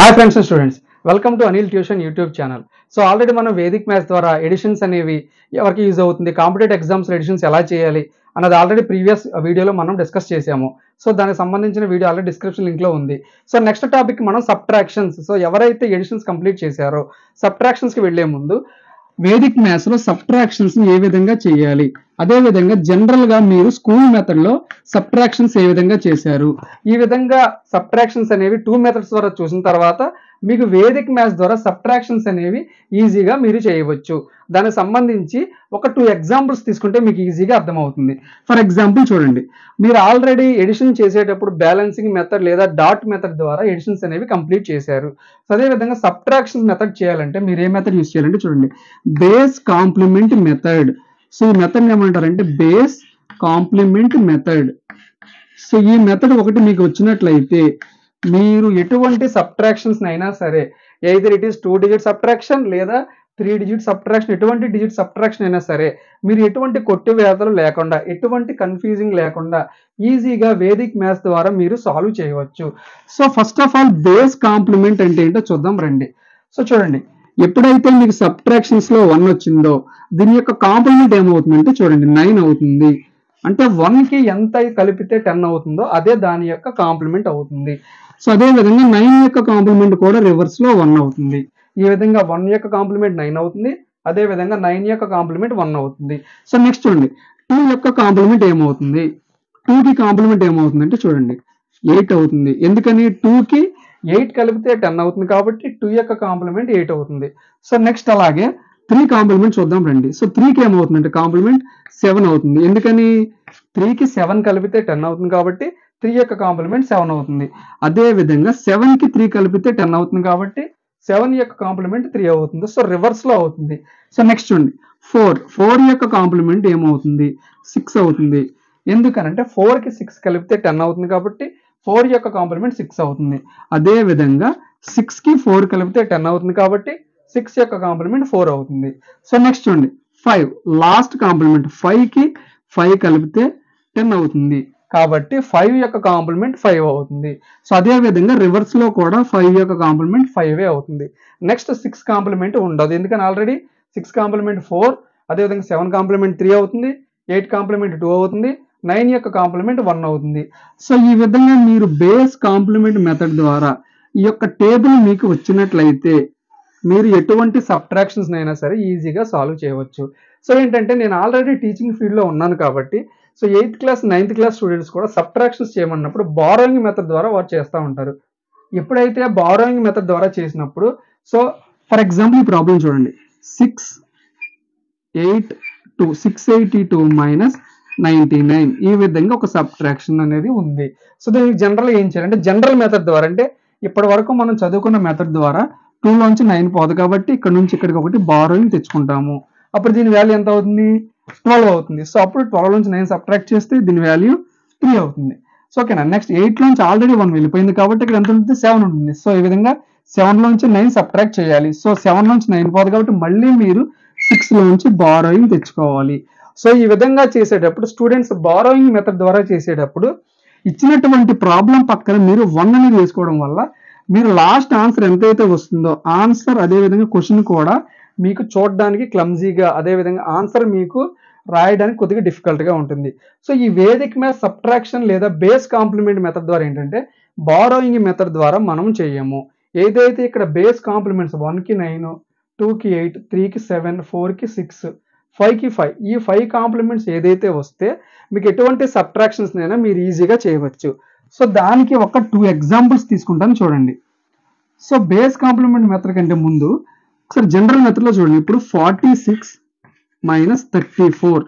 hi friends and students welcome to Anil tuition YouTube channel so already మనం Vedic maths ద్వారా additions అనేవి ఎవరికి use అవుతుంది కాంపిటేటివ్ ఎగ్జామ్స్ ఎడిషన్స్ ఎలా చేయాలి అన్నది ఆల్రెడీ ప్రీవియస్ వీడియోలో మనం డిస్కస్ చేసాము సో దానికి సంబంధించిన వీడియో ఆల్రెడీ డిస్క్రిప్షన్ లింక్లో ఉంది సో నెక్స్ట్ టాపిక్ మనం సబ్ట్రాక్షన్స్ సో ఎవరైతే ఎడిషన్స్ కంప్లీట్ చేశారో సబ్ట్రాక్షన్స్కి వెళ్లే ముందు వేదిక్ మ్యాథ్స్ లో సబ్ట్రాక్షన్స్ ఏ విధంగా చేయాలి అదే విధంగా జనరల్ గా మీరు స్కూల్ మెథడ్ లో సబ్ట్రాక్షన్స్ ఏ విధంగా చేశారు ఈ విధంగా సబ్ట్రాక్షన్స్ అనేవి టూ మెథడ్స్ ద్వారా చూసిన తర్వాత మీకు వేదిక్ మ్యాథ్స్ ద్వారా సబ్ట్రాక్షన్స్ అనేవి ఈజీగా మీరు చేయవచ్చు దానికి సంబంధించి ఒక టూ ఎగ్జాంపుల్స్ తీసుకుంటే మీకు ఈజీగా అర్థమవుతుంది ఫర్ ఎగ్జాంపుల్ చూడండి మీరు ఆల్రెడీ ఎడిషన్ చేసేటప్పుడు బ్యాలెన్సింగ్ మెథడ్ లేదా డాట్ మెథడ్ ద్వారా ఎడిషన్స్ అనేవి కంప్లీట్ చేశారు సో అదేవిధంగా సబ్ట్రాక్షన్ మెథడ్ చేయాలంటే మీరు ఏ మెథడ్ యూస్ చేయాలంటే చూడండి బేస్ కాంప్లిమెంట్ మెథడ్ సో ఈ మెథడ్ ఏమంటారంటే బేస్ కాంప్లిమెంట్ మెథడ్ సో ఈ మెథడ్ ఒకటి మీకు వచ్చినట్లయితే మీరు ఎటువంటి సబ్ట్రాక్షన్స్ అయినా సరే either it is two digit subtraction లేదా త్రీ డిజిట్ సబ్ట్రాక్షన్ ఎటువంటి డిజిట్ సబ్ట్రాక్షన్ అయినా సరే మీరు ఎటువంటి కొట్టివేతలు లేకుండా ఎటువంటి కన్ఫ్యూజింగ్ లేకుండా ఈజీగా వేదిక్ మ్యాథ్స్ ద్వారా మీరు సాల్వ్ చేయవచ్చు so first of all base complement అంటే ఏంటో చూద్దాం రండి సో చూడండి ఎప్పుడైతే మీకు సబ్ట్రాక్షన్స్ లో వన్ వచ్చిందో దీని యొక్క కాంప్లిమెంట్ ఏమవుతుందంటే చూడండి నైన్ అవుతుంది అంటే వన్ కి ఎంత కలిపితే టెన్ అవుతుందో అదే దాని యొక్క కాంప్లిమెంట్ అవుతుంది సో అదే విధంగా నైన్ యొక్క కాంప్లిమెంట్ కూడా రివర్స్ లో వన్ అవుతుంది ఈ విధంగా వన్ యొక్క కాంప్లిమెంట్ నైన్ అవుతుంది అదే విధంగా నైన్ యొక్క కాంప్లిమెంట్ వన్ అవుతుంది సో నెక్స్ట్ చూడండి టూ యొక్క కాంప్లిమెంట్ ఏమవుతుంది టూ కి కాంప్లిమెంట్ ఏమవుతుంది అంటే చూడండి ఎయిట్ అవుతుంది ఎందుకని టూ కి ఎయిట్ కలిపితే టెన్ అవుతుంది కాబట్టి టూ యొక్క కాంప్లిమెంట్ ఎయిట్ అవుతుంది సో నెక్స్ట్ అలాగే త్రీ కాంప్లిమెంట్ చూద్దాం రండి సో త్రీకి ఏమవుతుందంటే కాంప్లిమెంట్ సెవెన్ అవుతుంది ఎందుకని త్రీకి సెవెన్ కలిపితే టెన్ అవుతుంది కాబట్టి త్రీ యొక్క కాంప్లిమెంట్ సెవెన్ అవుతుంది అదే విధంగా సెవెన్ కి త్రీ కలిపితే టెన్ అవుతుంది కాబట్టి సెవెన్ యొక్క కాంప్లిమెంట్ త్రీ అవుతుంది సో రివర్స్ లో అవుతుంది సో నెక్స్ట్ చూడండి ఫోర్ ఫోర్ యొక్క కాంప్లిమెంట్ ఏమవుతుంది సిక్స్ అవుతుంది ఎందుకనంటే ఫోర్ కి సిక్స్ కలిపితే టెన్ అవుతుంది కాబట్టి ఫోర్ యొక్క కాంప్లిమెంట్ సిక్స్ అవుతుంది అదే విధంగా సిక్స్ కి ఫోర్ కలిపితే టెన్ అవుతుంది కాబట్టి సిక్స్ యొక్క కాంప్లిమెంట్ ఫోర్ అవుతుంది సో నెక్స్ట్ చూడండి ఫైవ్ లాస్ట్ కాంప్లిమెంట్ ఫైవ్ కి ఫైవ్ కలిపితే టెన్ అవుతుంది కాబట్టి ఫైవ్ యొక్క కాంప్లిమెంట్ ఫైవ్ అవుతుంది సో అదే విధంగా రివర్స్ లో కూడా ఫైవ్ యొక్క కాంప్లిమెంట్ ఫైవ్ అవుతుంది నెక్స్ట్ సిక్స్ కాంప్లిమెంట్ ఉండదు ఎందుకని ఆల్రెడీ సిక్స్ కాంప్లిమెంట్ ఫోర్ అదేవిధంగా సెవెన్ కాంప్లిమెంట్ త్రీ అవుతుంది ఎయిట్ కాంప్లిమెంట్ టూ అవుతుంది నైన్ యొక్క కాంప్లిమెంట్ వన్ అవుతుంది సో ఈ విధంగా మీరు బేస్ కాంప్లిమెంట్ మెథడ్ ద్వారా ఈ యొక్క టేబుల్ మీకు వచ్చినట్లయితే మీరు ఎటువంటి సబ్ట్రాక్షన్స్ అయినా సరే ఈజీగా సాల్వ్ చేయవచ్చు సో ఏంటంటే నేను ఆల్రెడీ టీచింగ్ ఫీల్డ్లో ఉన్నాను కాబట్టి so eighth class ninth class students కూడా సబ్ట్రాక్షన్స్ చేయమన్నప్పుడు బారోయింగ్ మెథడ్ ద్వారా వారు చేస్తూ ఉంటారు ఎప్పుడైతే బారోయింగ్ మెథడ్ ద్వారా చేసినప్పుడు సో ఫర్ ఎగ్జాంపుల్ ఈ ప్రాబ్లం చూడండి six eight two six eighty two minus ninety nine ఈ విధంగా ఒక సబ్ట్రాక్షన్ అనేది ఉంది సో దీనికి జనరల్ ఏం చేయాలంటే జనరల్ మెథడ్ ద్వారా అంటే ఇప్పటి వరకు మనం చదువుకున్న మెథడ్ ద్వారా టూ లోంచి నైన్ పోదు కాబట్టి ఇక్కడ నుంచి ఇక్కడికి ఒకటి బారోయింగ్ తెచ్చుకుంటాము అప్పుడు దీని వాల్యూ ఎంత అవుతుంది ట్వెల్వ్ అవుతుంది సో అప్పుడు ట్వెల్వ్ నుంచి నైన్ సబ్ట్రాక్ట్ చేస్తే దీని వాల్యూ త్రీ అవుతుంది సో ఓకేనా నెక్స్ట్ ఎయిట్ లోంచి ఆల్రెడీ వన్ వెళ్ళిపోయింది కాబట్టి ఇక్కడ ఎంత ఉంటుంది సెవెన్ ఉంటుంది సో ఈ విధంగా సెవెన్ లోంచి నైన్ సబ్ట్రాక్ట్ చేయాలి సో సెవెన్ నుంచి నైన్ పోదు కాబట్టి మళ్ళీ మీరు సిక్స్ లోంచి బారోయింగ్ తెచ్చుకోవాలి సో ఈ విధంగా చేసేటప్పుడు స్టూడెంట్స్ బారోయింగ్ మెథడ్ ద్వారా చేసేటప్పుడు ఇచ్చినటువంటి ప్రాబ్లం పక్కన మీరు వన్ అనేది వేసుకోవడం వల్ల మీరు లాస్ట్ ఆన్సర్ ఎంతైతే వస్తుందో ఆన్సర్ అదే విధంగా క్వశ్చన్ కూడా మీకు చూడడానికి క్లమ్జీగా అదే విధంగా ఆన్సర్ మీకు రాయడానికి కొద్దిగా difficult గా ఉంటుంది సో ఈ వేదిక్ మ్యాథ్ సబ్ట్రాక్షన్ లేదా బేస్ కాంప్లిమెంట్ మెథడ్ ద్వారా ఏంటంటే బారోయింగ్ మెథడ్ ద్వారా మనం చేయము ఏదైతే ఇక్కడ బేస్ కాంప్లిమెంట్స్ కి నైన్ కి ఎయిట్ కి సెవెన్ కి సిక్స్ కి ఫైవ్ ఈ ఫైవ్ కాంప్లిమెంట్స్ ఏదైతే వస్తే మీకు ఎటువంటి సబ్ట్రాక్షన్స్ అయినా మీరు ఈజీగా చేయవచ్చు సో దానికి ఒక టూ ఎగ్జాంపుల్స్ తీసుకుంటాను చూడండి సో బేస్ కాంప్లిమెంట్ మెథడ్ కంటే ముందు ఒకసారి జనరల్ మెథడ్లో చూడండి ఇప్పుడు forty six minus thirty four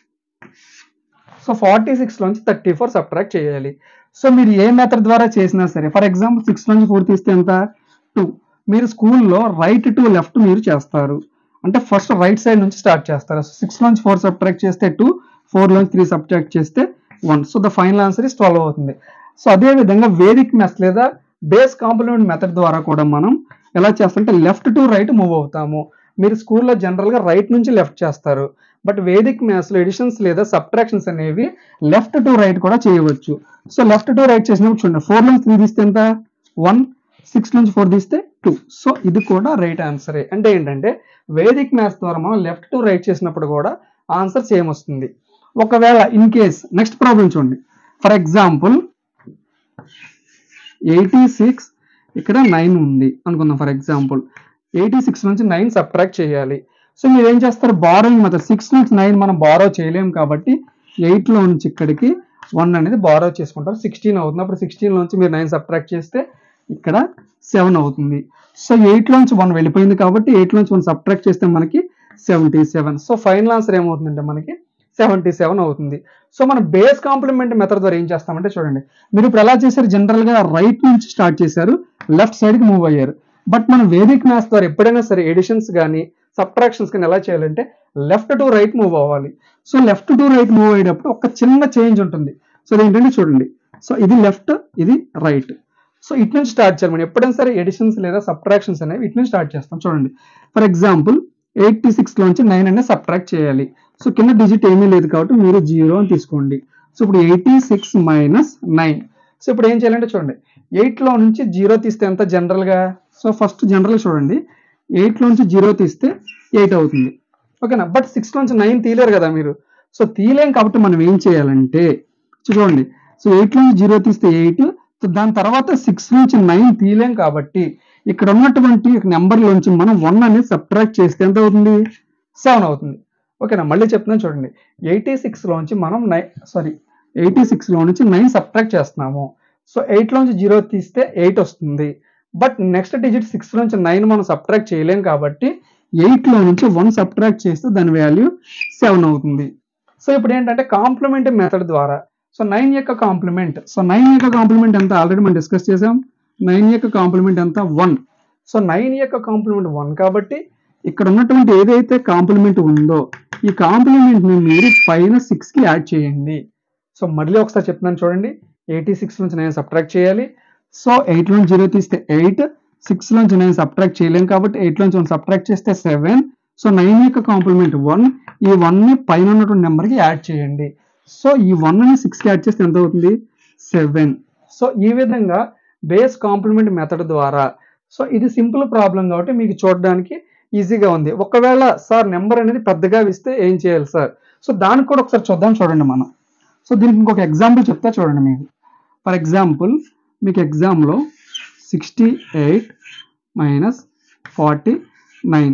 so forty six నుంచి థర్టీ ఫోర్ సబ్ట్రాక్ట్ చేయాలి సో మీరు ఏ మెథడ్ ద్వారా చేసినా సరే ఫర్ ఎగ్జాంపుల్ సిక్స్ నుంచి ఫోర్ తీస్తే ఎంత టూ మీరు స్కూల్లో రైట్ టు లెఫ్ట్ మీరు చేస్తారు అంటే ఫస్ట్ రైట్ సైడ్ నుంచి స్టార్ట్ చేస్తారు సిక్స్ నుంచి ఫోర్ సబ్ట్రాక్ట్ చేస్తే టూ ఫోర్ నుంచి త్రీ సబ్ట్రాక్ట్ చేస్తే one so the final answer is twelve అవుతుంది సో అదే విధంగా వేదిక్ మెథడ్ లేదా బేస్ కాంప్లిమెంట్ మెథడ్ ద్వారా కూడా మనం ఎలా చేస్తామంటే లెఫ్ట్ టు రైట్ మూవ్ అవుతాము మీరు స్కూల్లో జనరల్గా రైట్ నుంచి లెఫ్ట్ చేస్తారు బట్ వేదిక్ మ్యాథ్స్లో ఎడిషన్స్ లేదా సబ్ట్రాక్షన్స్ అనేవి లెఫ్ట్ టు రైట్ కూడా చేయవచ్చు సో లెఫ్ట్ టు రైట్ చేసినప్పుడు చూడండి ఫోర్ నుంచి త్రీ తీస్తే ఎంత వన్ సిక్స్ నుంచి ఫోర్ తీస్తే టూ సో ఇది కూడా రైట్ ఆన్సరే అంటే ఏంటంటే వేదిక్ మ్యాథ్స్ ద్వారా మనం లెఫ్ట్ టు రైట్ చేసినప్పుడు కూడా ఆన్సర్ సేమ్ వస్తుంది ఒకవేళ ఇన్ కేస్ నెక్స్ట్ ప్రాబ్లం చూడండి ఫర్ ఎగ్జాంపుల్ ఎయిటీ సిక్స్ ఇక్కడ నైన్ ఉంది అనుకుందాం ఫర్ ఎగ్జాంపుల్ ఎయిటీ సిక్స్ నుంచి నైన్ సబ్ట్రాక్ట్ చేయాలి సో మీరు ఏం చేస్తారు బారోయింగ్ మెథడ్ సిక్స్ నుంచి నైన్ మనం బారో చేయలేం కాబట్టి ఎయిట్లో నుంచి ఇక్కడికి వన్ అనేది బారో చేసుకుంటారు సిక్స్టీన్ అవుతుంది అప్పుడు సిక్స్టీన్ నుంచి మీరు నైన్ సబ్ట్రాక్ట్ చేస్తే ఇక్కడ సెవెన్ అవుతుంది సో ఎయిట్ నుంచి వన్ వెళ్ళిపోయింది కాబట్టి ఎయిట్ నుంచి వన్ సబ్ట్రాక్ట్ చేస్తే మనకి seventy seven so final answer ఏమవుతుందంటే మనకి సెవెంటీ సెవెన్ అవుతుంది సో మన బేస్ కాంప్లిమెంట్ మెథడ్ ద్వారా ఏం చేస్తామంటే చూడండి మీరు ఇప్పుడు ఎలా చేశారు జనరల్ గా రైట్ నుంచి స్టార్ట్ చేశారు లెఫ్ట్ సైడ్ కి మూవ్ అయ్యారు బట్ మనం వేదిక్ మ్యాథ్స్ ద్వారా ఎప్పుడైనా సరే ఎడిషన్స్ కానీ సబ్ట్రాక్షన్స్ కానీ ఎలా చేయాలంటే లెఫ్ట్ టు రైట్ మూవ్ అవ్వాలి so left to right move అయ్యేటప్పుడు ఒక చిన్న చేంజ్ ఉంటుంది సో అదేంటంటే చూడండి సో ఇది లెఫ్ట్ ఇది రైట్ సో ఇటు నుంచి స్టార్ట్ చేయాలి మనం ఎప్పుడైనా సరే ఎడిషన్స్ లేదా సబ్ట్రాక్షన్స్ అనేవి ఇటు నుంచి స్టార్ట్ చేస్తాం చూడండి ఫర్ ఎగ్జాంపుల్ ఎయిటీ సిక్స్ లోంచి నైన్ అనేది సబ్ట్రాక్ట్ చేయాలి సో కింద డిజిట్ ఏమీ లేదు కాబట్టి మీరు జీరో అని తీసుకోండి సో ఇప్పుడు eighty six minus nine so ఇప్పుడు ఏం చేయాలంటే చూడండి ఎయిట్ లో నుంచి జీరో తీస్తే ఎంత జనరల్ గా సో ఫస్ట్ జనరల్ చూడండి ఎయిట్ లో నుంచి జీరో తీస్తే ఎయిట్ అవుతుంది ఓకేనా బట్ సిక్స్ నుంచి నైన్ తీయలేరు కదా మీరు సో తీయలేం కాబట్టి మనం ఏం చేయాలంటే చూడండి సో ఎయిట్ నుంచి జీరో తీస్తే ఎయిట్ సో దాని తర్వాత సిక్స్ నుంచి నైన్ తీయలేం కాబట్టి ఇక్కడ ఉన్నటువంటి నెంబర్ లోంచి మనం వన్ అనేది సబ్ట్రాక్ట్ చేస్తే ఎంత అవుతుంది సెవెన్ అవుతుంది ఓకేనా మళ్ళీ చెప్తున్నాను చూడండి ఎయిటీ సిక్స్ లోంచి మనం నై సారీ ఎయిటీ సిక్స్ లో నుంచి నైన్ సబ్ట్రాక్ట్ చేస్తున్నాము సో ఎయిట్ లోంచి జీరో తీస్తే ఎయిట్ వస్తుంది బట్ నెక్స్ట్ డిజిట్ సిక్స్ నుంచి నైన్ మనం సబ్ట్రాక్ట్ చేయలేం కాబట్టి ఎయిట్ లో నుంచి వన్ సబ్ట్రాక్ట్ చేస్తే దాని వాల్యూ సెవెన్ అవుతుంది సో ఇప్పుడు ఏంటంటే కాంప్లిమెంట్ మెథడ్ ద్వారా సో నైన్ యొక్క కాంప్లిమెంట్ సో నైన్ యొక్క కాంప్లిమెంట్ ఎంత ఆల్రెడీ మనం డిస్కస్ చేసాం నైన్ యొక్క కాంప్లిమెంట్ ఎంత వన్ సో నైన్ యొక్క కాంప్లిమెంట్ వన్ కాబట్టి ఇక్కడ ఉన్నటువంటి ఏదైతే కాంప్లిమెంట్ ఉందో ఈ కాంప్లిమెంట్ ని మీరు పైన సిక్స్ కి యాడ్ చేయండి సో మళ్ళీ ఒకసారి చెప్తున్నాను చూడండి ఎయిటీ సిక్స్ నుంచి నైన్ సబ్ట్రాక్ట్ చేయాలి సో ఎయిట్ నుంచి జీరో తీస్తే ఎయిట్ సిక్స్ నుంచి నైన్ సబ్ట్రాక్ట్ చేయలేం కాబట్టి ఎయిట్ నుంచి వన్ సబ్ట్రాక్ట్ చేస్తే సెవెన్ సో నైన్ యొక్క కాంప్లిమెంట్ వన్ ఈ వన్ ని పైన ఉన్నటువంటి నెంబర్ కి యాడ్ చేయండి సో ఈ వన్ ని సిక్స్ కి యాడ్ చేస్తే ఎంత అవుతుంది సెవెన్ సో ఈ విధంగా బేస్ కాంప్లిమెంట్ మెథడ్ ద్వారా సో ఇది సింపుల్ ప్రాబ్లం కాబట్టి మీకు చూడడానికి ఈజీగా ఉంది ఒకవేళ సార్ నెంబర్ అనేది పెద్దగా ఇస్తే ఏం చేయాలి సార్ సో దానికి కూడా ఒకసారి చూద్దాం చూడండి మనం సో దీనికి ఇంకొక ఎగ్జాంపుల్ చెప్తా చూడండి మీకు ఫర్ ఎగ్జాంపుల్ మీకు ఎగ్జామ్లో sixty eight minus forty nine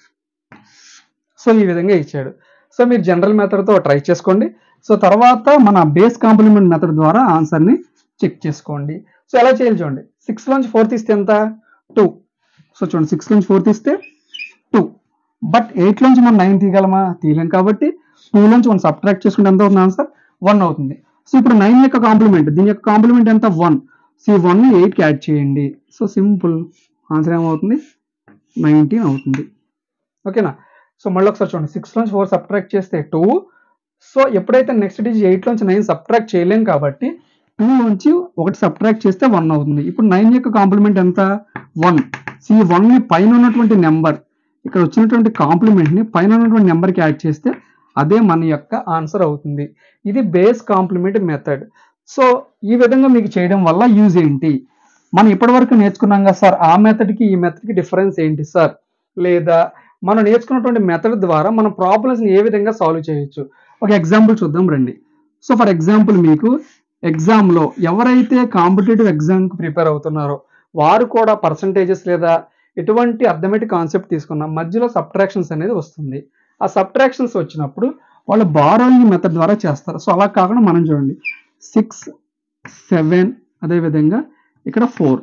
so ఈ విధంగా ఇచ్చాడు సో మీరు జనరల్ మెథడ్తో ట్రై చేసుకోండి సో తర్వాత మన బేస్ కాంప్లిమెంట్ మెథడ్ ద్వారా ఆన్సర్ని చెక్ చేసుకోండి సో ఎలా చేయాలి చూడండి సిక్స్ నుంచి ఫోర్ తీస్తే ఎంత టూ సో చూడండి సిక్స్ నుంచి ఫోర్ తీస్తే టూ బట్ ఎయిట్ నుంచి మనం నైన్ తీయగలమా తీయలేం కాబట్టి టూ నుంచి మనం సబ్ట్రాక్ట్ చేసుకుంటే ఎంత అవుతుంది ఆన్సర్ వన్ అవుతుంది సో ఇప్పుడు నైన్ యొక్క కాంప్లిమెంట్ దీని యొక్క కాంప్లిమెంట్ ఎంత వన్ సో ఈ వన్ ఎయిట్కి యాడ్ చేయండి సో సింపుల్ ఆన్సర్ ఏమవుతుంది నైన్టీన్ అవుతుంది ఓకేనా సో మళ్ళీ ఒకసారి చూడండి సిక్స్ నుంచి ఫోర్ సబ్ట్రాక్ట్ చేస్తే టూ సో ఎప్పుడైతే నెక్స్ట్ డిజిట్ ఎయిట్ నుంచి నైన్ సబ్ట్రాక్ట్ చేయలేం కాబట్టి టూ నుంచి ఒకటి సబ్ట్రాక్ట్ చేస్తే వన్ అవుతుంది ఇప్పుడు నైన్ యొక్క కాంప్లిమెంట్ ఎంత వన్ సో ఈ వన్ ని పైన ఉన్నటువంటి నెంబర్ ఇక్కడ వచ్చినటువంటి కాంప్లిమెంట్ ని పైన ఉన్నటువంటి నెంబర్ కి యాడ్ చేస్తే అదే మన యొక్క ఆన్సర్ అవుతుంది ఇది బేస్ కాంప్లిమెంట్ మెథడ్ సో ఈ విధంగా మీకు చేయడం వల్ల యూజ్ ఏంటి మనం ఇప్పటివరకు నేర్చుకున్నాం కదా సార్ ఆ మెథడ్కి ఈ మెథడ్కి డిఫరెన్స్ ఏంటి సార్ లేదా మనం నేర్చుకున్నటువంటి మెథడ్ ద్వారా మన ప్రాబ్లమ్స్ని ఏ విధంగా సాల్వ్ చేయొచ్చు ఒక ఎగ్జాంపుల్ చూద్దాం రండి సో ఫర్ ఎగ్జాంపుల్ మీకు ఎగ్జామ్లో ఎవరైతే కాంపిటేటివ్ ఎగ్జామ్కి ప్రిపేర్ అవుతున్నారో వారు కూడా పర్సంటేజెస్ లేదా ఎటువంటి అర్థమెటిక్ కాన్సెప్ట్ తీసుకున్న మధ్యలో సబ్ట్రాక్షన్స్ అనేది వస్తుంది ఆ సబ్ట్రాక్షన్స్ వచ్చినప్పుడు వాళ్ళు బారోయింగ్ మెథడ్ ద్వారా చేస్తారు సో అలా కాకుండా మనం చూడండి సిక్స్ సెవెన్ అదేవిధంగా ఇక్కడ ఫోర్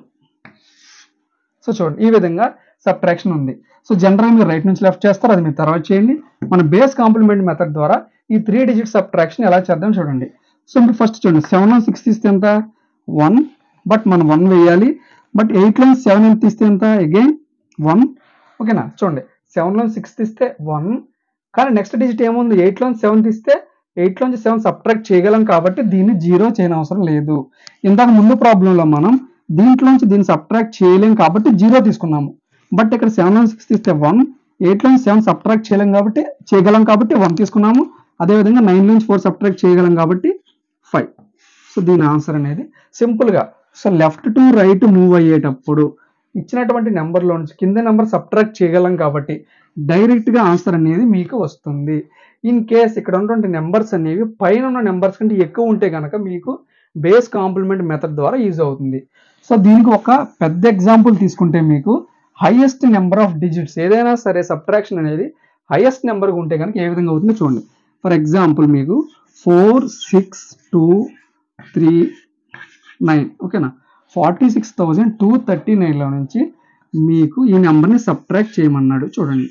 సో చూడండి ఈ విధంగా సబ్ట్రాక్షన్ ఉంది సో జనరల్ మీరు రైట్ నుంచి లెఫ్ట్ చేస్తారు అది మీరు తర్వాత చేయండి మన బేస్ కాంప్లిమెంట్ మెథడ్ ద్వారా ఈ త్రీ డిజిట్ సబ్ట్రాక్షన్ ఎలా చేద్దాం చూడండి సో మీరు ఫస్ట్ చూడండి సెవెన్ లో సిక్స్ తీస్తే ఎంత వన్ బట్ మనం వన్ వేయాలి బట్ ఎయిట్ లో సెవెన్ ఎంత తీస్తే ఎంత అగైన్ వన్ ఓకేనా చూడండి సెవెన్ లో సిక్స్ తీస్తే వన్ కానీ నెక్స్ట్ డిజిట్ ఏముంది ఎయిట్ లో సెవెన్ తీస్తే ఎయిట్ లోంచి సెవెన్ సబ్ట్రాక్ట్ చేయగలం కాబట్టి దీన్ని జీరో చేయని అవసరం లేదు ఇందాక ముందు ప్రాబ్లంలో మనం దీంట్లోంచి దీన్ని సబ్ట్రాక్ట్ చేయలేం కాబట్టి జీరో తీసుకున్నాము బట్ ఇక్కడ సెవెన్ లో సిక్స్ తీస్తే వన్ ఎయిట్ లోంచి సెవెన్ సబ్ట్రాక్ట్ చేయలేం కాబట్టి చేయగలం కాబట్టి వన్ తీసుకున్నాము అదేవిధంగా నైన్ నుంచి ఫోర్ సబ్ట్రాక్ట్ చేయగలం కాబట్టి ఫైవ్ సో దీని ఆన్సర్ అనేది సింపుల్ గా so left to right move అయ్యేటప్పుడు ఇచ్చినటువంటి నెంబర్లో నుంచి కింద నెంబర్ సబ్ట్రాక్ట్ చేయగలం కాబట్టి డైరెక్ట్గా ఆన్సర్ అనేది మీకు వస్తుంది ఇన్ కేస్ ఇక్కడ ఉన్నటువంటి నెంబర్స్ అనేవి పైన ఉన్న నెంబర్స్ కంటే ఎక్కువ ఉంటే కనుక మీకు బేస్ కాంప్లిమెంట్ మెథడ్ ద్వారా యూజ్ అవుతుంది సో దీనికి ఒక పెద్ద ఎగ్జాంపుల్ తీసుకుంటే మీకు హైయెస్ట్ నెంబర్ ఆఫ్ డిజిట్స్ ఏదైనా సరే సబ్ట్రాక్షన్ అనేది హైయెస్ట్ నెంబర్ ఉంటే కనుక ఏ విధంగా అవుతుందో చూడండి ఫర్ ఎగ్జాంపుల్ మీకు four six two three nine ఓకేనా forty six thousand two thirty నైన్లో నుంచి మీకు ఈ నెంబర్ని సబ్ట్రాక్ట్ చేయమన్నాడు చూడండి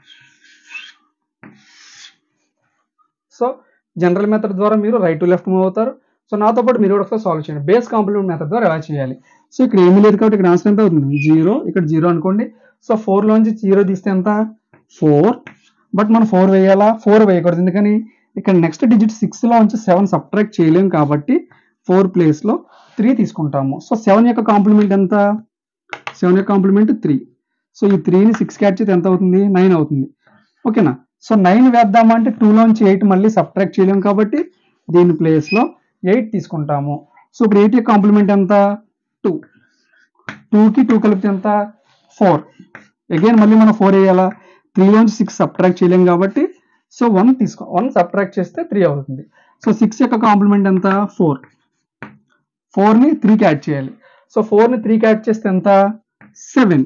సో జనరల్ మెథడ్ ద్వారా మీరు రైట్ టు లెఫ్ట్ మూవ్ అవుతారు సో నాతో పాటు మీరు కూడా ఒకసారి సాల్వ్ చేయండి బేస్ కాంప్లిమెంట్ మెథడ్ ద్వారా ఎలా చేయాలి సో ఇక్కడ ఏమీ లేదు కాబట్టి ఇక్కడ ఆన్సర్ ఎంత అవుతుంది జీరో ఇక్కడ జీరో అనుకోండి సో ఫోర్లోంచి జీరో తీస్తే ఎంత ఫోర్ బట్ మనం ఫోర్ వేయాలా ఫోర్ వేయకూడదు ఎందుకని ఇక్కడ నెక్స్ట్ డిజిట్ సిక్స్లో నుంచి సెవెన్ సబ్ట్రాక్ట్ చేయలేం కాబట్టి ఫోర్ ప్లేస్లో త్రీ తీసుకుంటాము సో సెవెన్ యొక్క కాంప్లిమెంట్ ఎంత సెవెన్ యొక్క కాంప్లిమెంట్ త్రీ సో ఈ త్రీని సిక్స్ క్యాచ్ చేస్తే ఎంత అవుతుంది నైన్ అవుతుంది ఓకేనా సో నైన్ వేద్దామంటే టూలోంచి ఎయిట్ మళ్ళీ సబ్ట్రాక్ట్ చేయలేం కాబట్టి దీని ప్లేస్లో ఎయిట్ తీసుకుంటాము సో ఇప్పుడు ఎయిట్ యొక్క కాంప్లిమెంట్ ఎంత టూ టూకి టూ కలిపితే ఎంత ఫోర్ అగైన్ మళ్ళీ మనం ఫోర్ వేయాలా త్రీలోంచి సిక్స్ సబ్ట్రాక్ట్ చేయలేం కాబట్టి సో వన్ తీసుకో వన్ సబ్ట్రాక్ట్ చేస్తే త్రీ అవుతుంది సో సిక్స్ యొక్క కాంప్లిమెంట్ ఎంత ఫోర్ ఫోర్ని త్రీకి యాడ్ చేయాలి సో ఫోర్ని త్రీకి యాడ్ చేస్తే ఎంత సెవెన్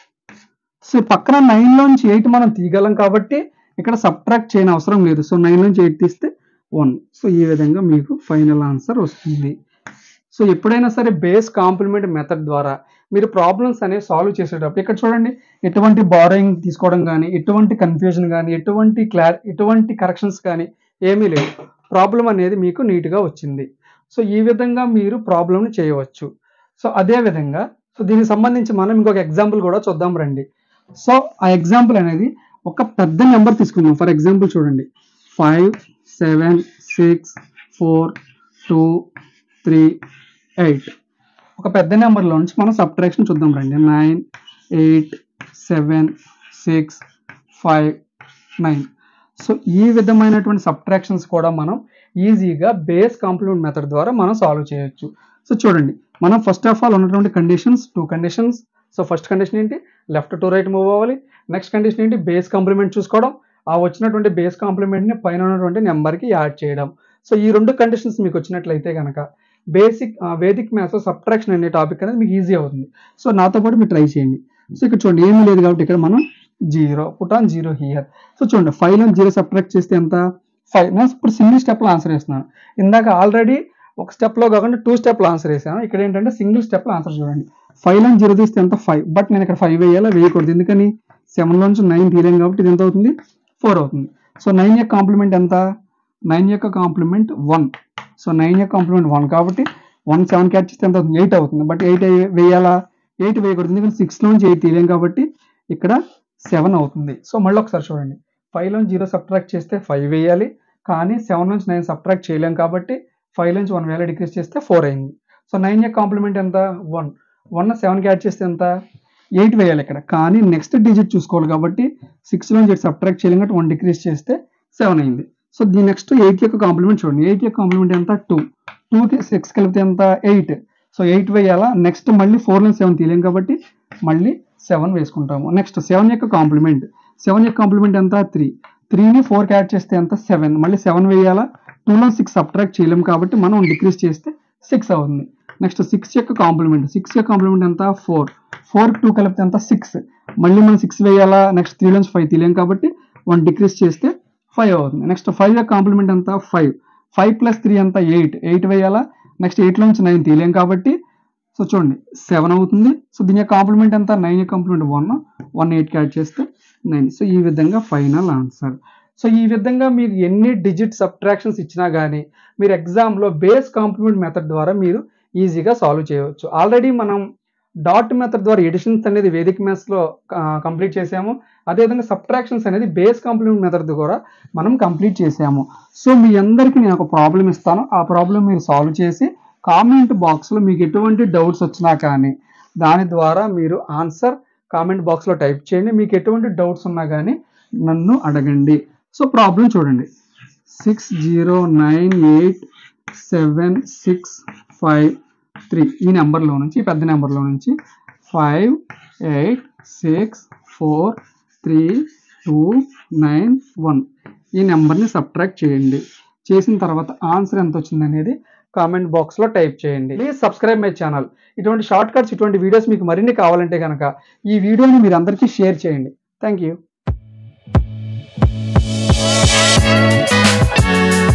సో పక్కన నైన్లోంచి ఎయిట్ మనం తీయగలం కాబట్టి ఇక్కడ సబ్ట్రాక్ట్ చేయని అవసరం లేదు సో నైన్ నుంచి ఎయిట్ తీస్తే వన్ సో ఈ విధంగా మీకు ఫైనల్ ఆన్సర్ వస్తుంది సో ఎప్పుడైనా సరే బేస్ కాంప్లిమెంట్ మెథడ్ ద్వారా మీరు ప్రాబ్లమ్స్ అనేవి సాల్వ్ చేసేటప్పుడు ఇక్కడ చూడండి ఎటువంటి బారోయింగ్ తీసుకోవడం కానీ ఎటువంటి కన్ఫ్యూజన్ కానీ ఎటువంటి క్లార్ ఎటువంటి కరెక్షన్స్ కానీ ఏమీ లేవు ప్రాబ్లం అనేది మీకు నీట్గా వచ్చింది సో ఈ విధంగా మీరు ప్రాబ్లమ్ని చేయవచ్చు సో అదే విధంగా సో దీనికి సంబంధించి మనం ఇంకొక ఎగ్జాంపుల్ కూడా చూద్దాం రండి సో ఆ ఎగ్జాంపుల్ అనేది ఒక పెద్ద నెంబర్ తీసుకుందాం ఫర్ ఎగ్జాంపుల్ చూడండి five seven six four two three eight ఒక పెద్ద నెంబర్లో నుంచి మనం సబ్ట్రాక్షన్ చూద్దాం రండి nine eight seven six five nine so ఈ విధమైనటువంటి సబ్ట్రాక్షన్స్ కూడా మనం ఈజీగా బేస్ కాంప్లిమెంట్ మెథడ్ ద్వారా మనం సాల్వ్ చేయొచ్చు సో చూడండి మనం ఫస్ట్ ఆఫ్ ఆల్ ఉన్నటువంటి conditions two conditions so first condition ఏంటి లెఫ్ట్ టు రైట్ మూవ్ అవ్వాలి నెక్స్ట్ కండిషన్ ఏంటి బేస్ కాంప్లిమెంట్ చూసుకోవడం ఆ వచ్చినటువంటి బేస్ కాంప్లిమెంట్ని పైన ఉన్నటువంటి నెంబర్కి యాడ్ చేయడం సో ఈ రెండు కండిషన్స్ మీకు వచ్చినట్లయితే కనుక బేసిక్ వేదిక్ మ్యాథ్స్ సబ్ట్రాక్షన్ అనే టాపిక్ అనేది మీకు ఈజీ అవుతుంది సో నాతో పాటు మీరు ట్రై చేయండి సో ఇక్కడ చూడండి ఏమీ లేదు కాబట్టి ఇక్కడ మనం zero put on zero here so చూడండి ఫైవ్ లో జీరో సబ్ట్రాక్ట్ చేస్తే ఎంత ఫైవ్ నేను ఇప్పుడు సింగిల్ స్టెప్లో ఆన్సర్ వేస్తున్నాను ఇందాక ఆల్రెడీ ఒక స్టెప్లో కాకుండా టూ స్టెప్లో ఆన్సర్ వేసాను ఇక్కడ ఏంటంటే సింగిల్ స్టెప్లో ఆన్సర్ చూడండి ఫైవ్ లో జీరో తీస్తే ఎంత ఫైవ్ బట్ నేను ఇక్కడ ఫైవ్ వేయాలా వేయకూడదు ఎందుకని సెవెన్ నుంచి నైన్ తీయలేం కాబట్టి ఇది ఎంత అవుతుంది ఫోర్ అవుతుంది సో నైన్ యొక్క కాంప్లిమెంట్ ఎంత నైన్ యొక్క కాంప్లిమెంట్ వన్ సో నైన్ యొక్క కాంప్లిమెంట్ వన్ కాబట్టి వన్ సెవెన్ క్యాచ్ చేస్తే ఎంత అవుతుంది ఎయిట్ అవుతుంది బట్ ఎయిట్ వేయాలా ఎయిట్ వేయకూడదు ఎందుకంటే సిక్స్ నుంచి ఎయిట్ తీయలేం కాబట్టి ఇక్కడ సెవెన్ అవుతుంది సో మళ్ళీ ఒకసారి చూడండి ఫైవ్ నుంచి జీరో సబ్ట్రాక్ట్ చేస్తే ఫైవ్ వేయాలి కానీ సెవెన్ నుంచి నైన్ సబ్ట్రాక్ట్ చేయలేం కాబట్టి ఫైవ్ నుంచి వన్ వేల డిక్రీస్ చేస్తే ఫోర్ అయింది సో నైన్ యొక్క కాంప్లిమెంట్ ఎంత వన్ వన్ సెవెన్కి యాడ్ చేస్తే ఎంత ఎయిట్ వేయాలి ఇక్కడ కానీ నెక్స్ట్ డిజిట్ చూసుకోవాలి కాబట్టి సిక్స్ నుంచి ఎయిట్ సబ్ట్రాక్ట్ చేయలేం కాబట్టి వన్ డిక్రీస్ చేస్తే సెవెన్ అయింది సో దీని నెక్స్ట్ ఎయిట్ యొక్క కాంప్లిమెంట్ చూడండి ఎయిట్ యొక్క కాంప్లిమెంట్ ఎంత టూ టూకి సిక్స్ కలిపితే ఎంత ఎయిట్ సో ఎయిట్ వేయాలా నెక్స్ట్ మళ్ళీ ఫోర్ నుంచి సెవెన్ తీయలేం కాబట్టి మళ్ళీ సెవెన్ వేసుకుంటాము నెక్స్ట్ సెవెన్ యొక్క కాంప్లిమెంట్ సెవెన్ యొక్క కాంప్లిమెంట్ ఎంత త్రీ త్రీని ఫోర్కి యాడ్ చేస్తే ఎంత సెవెన్ మళ్ళీ సెవెన్ వేయాలా టూలో సిక్స్ సబ్ట్రాక్ట్ చేయలేం కాబట్టి మనం డిక్రీస్ చేస్తే సిక్స్ అవుతుంది నెక్స్ట్ సిక్స్ యొక్క కాంప్లిమెంట్ సిక్స్ యొక్క కాంప్లిమెంట్ ఎంత ఫోర్ ఫోర్ టూ కలిపితే ఎంత సిక్స్ మళ్ళీ మనం సిక్స్ వేయాలా నెక్స్ట్ త్రీ నుంచి ఫైవ్ తీయలేం కాబట్టి వన్ డిక్రీస్ చేస్తే ఫైవ్ అవుతుంది నెక్స్ట్ ఫైవ్ యొక్క కాంప్లిమెంట్ ఎంత ఫైవ్ ఫైవ్ ప్లస్ త్రీ ఎంత ఎయిట్ ఎయిట్ వేయాలా నెక్స్ట్ ఎయిట్ నుంచి నైన్ తీయలేం కాబట్టి సో చూడండి సెవెన్ అవుతుంది సో దీని యొక్క కాంప్లిమెంట్ ఎంత నైన్ యొక్క కాంప్లిమెంట్ వన్ వన్ ఎయిట్కి యాడ్ చేస్తే నైన్ సో ఈ విధంగా ఫైనల్ ఆన్సర్ సో ఈ విధంగా మీరు ఎన్ని డిజిట్ సబ్ట్రాక్షన్స్ ఇచ్చినా కానీ మీరు ఎగ్జామ్లో బేస్ కాంప్లిమెంట్ మెథడ్ ద్వారా మీరు ఈజీగా సాల్వ్ చేయవచ్చు ఆల్రెడీ మనం డాట్ మెథడ్ ద్వారా ఎడిషన్స్ అనేది వేదిక మ్యాథ్స్లో కంప్లీట్ చేసాము అదేవిధంగా సబ్ట్రాక్షన్స్ అనేది బేస్ కాంప్లిమెంట్ మెథడ్ ద్వారా మనం కంప్లీట్ చేసాము సో మీ అందరికీ నేను ఒక ప్రాబ్లం ఇస్తాను ఆ ప్రాబ్లం మీరు సాల్వ్ చేసి కామెంట్ బాక్స్లో మీకు ఎటువంటి డౌట్స్ వచ్చినా కానీ దాని ద్వారా మీరు ఆన్సర్ కామెంట్ బాక్స్లో టైప్ చేయండి మీకు ఎటువంటి డౌట్స్ ఉన్నా కానీ నన్ను అడగండి సో ప్రాబ్లం చూడండి six zero nine eight seven six five three ఈ నెంబర్లో నుంచి ఈ పెద్ద నెంబర్లో నుంచి five eight six four three two nine one ఈ నెంబర్ని సబ్ట్రాక్ట్ చేయండి చేసిన తర్వాత ఆన్సర్ ఎంత వచ్చింది అనేది కామెంట్ బాక్స్లో టైప్ చేయండి ప్లీజ్ సబ్స్క్రైబ్ మై ఛానల్ ఇటువంటి షార్ట్ కట్స్ ఇటువంటి వీడియోస్ మీకు మరిన్ని కావాలంటే కనుక ఈ వీడియోని మీరు అందరికీ షేర్ చేయండి థ్యాంక్ యూ